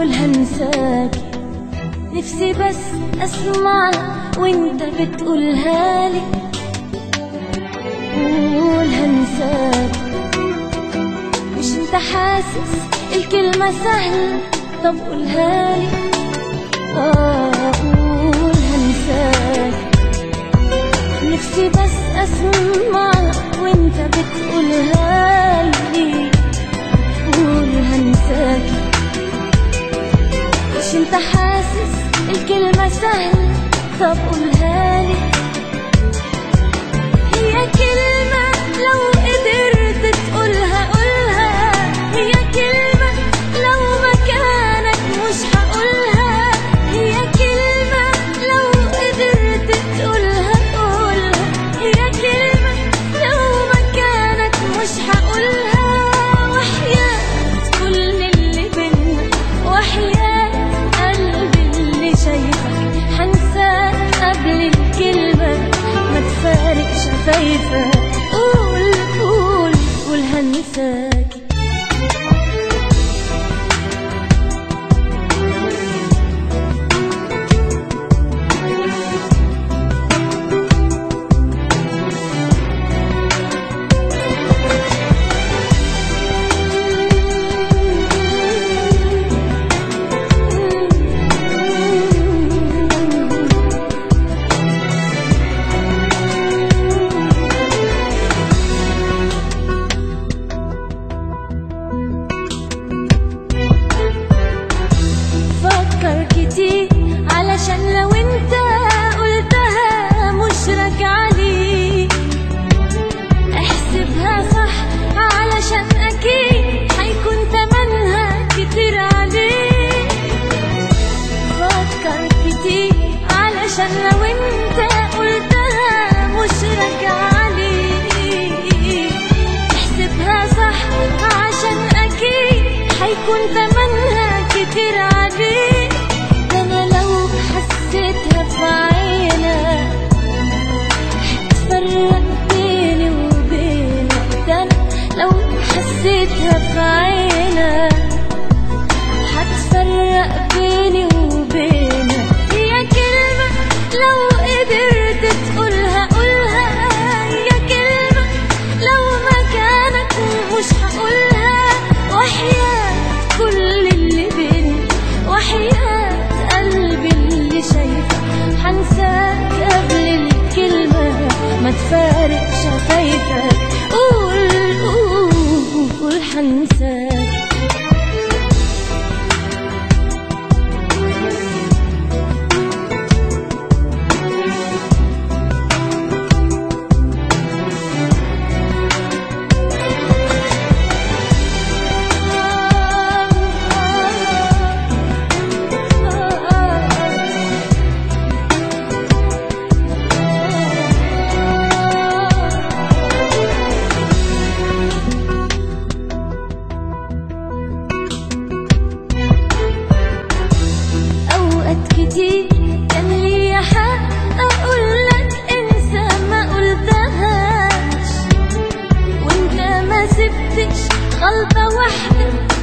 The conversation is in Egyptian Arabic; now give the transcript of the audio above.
أقول هنساك نفسي بس أسمع وانت بتقولها لي قول هنساك مش انت حاسس الكلمة سهلة طب قولها لي آه قول هنساك نفسي بس أسمع وانت بتقولها لي قول هنساك مش انت حاسس الكلمة سهلة طب قولها لي هي كلمة لو قدرت تقولها قولها هي كلمة لو مكانك مش هقولها هي كلمة لو قدرت تقولها قولها هي كلمة لو مكانك مش هقولها وحياة كل اللي بينا وحياة قلبي اللي شايفك هنساك قبل الكلمة ما تفارق شفايفك قول قول قول هنساك فكر كتير علشان لو انت قلتها مش راجعة ليك احسبها صح علشان اكيد هيكون تمنها كتير عليك فكر كتير علشان لو انت قلتها مش راجعة ليك احسبها صح عشان اكيد هيكون تمنها كتير عليك ده انا لو حسيتها في عينك هتفرق بيني وبينك ده انا لو حسيتها في عينك هتفرق بيني وبينك هي كلمة لو قدرت تقولها قولها هي كلمة لو مكانك مش هقولها وحياة كل اللي بينا وحياة قلبي اللي شايفك هنساك قبل الكلمة ما تفارق شفايفك قول قول قول هنساك أوقات كتير كان ليا حق أقولك انسى ما قلتهاش وانت ما سبتش غلطة واحدة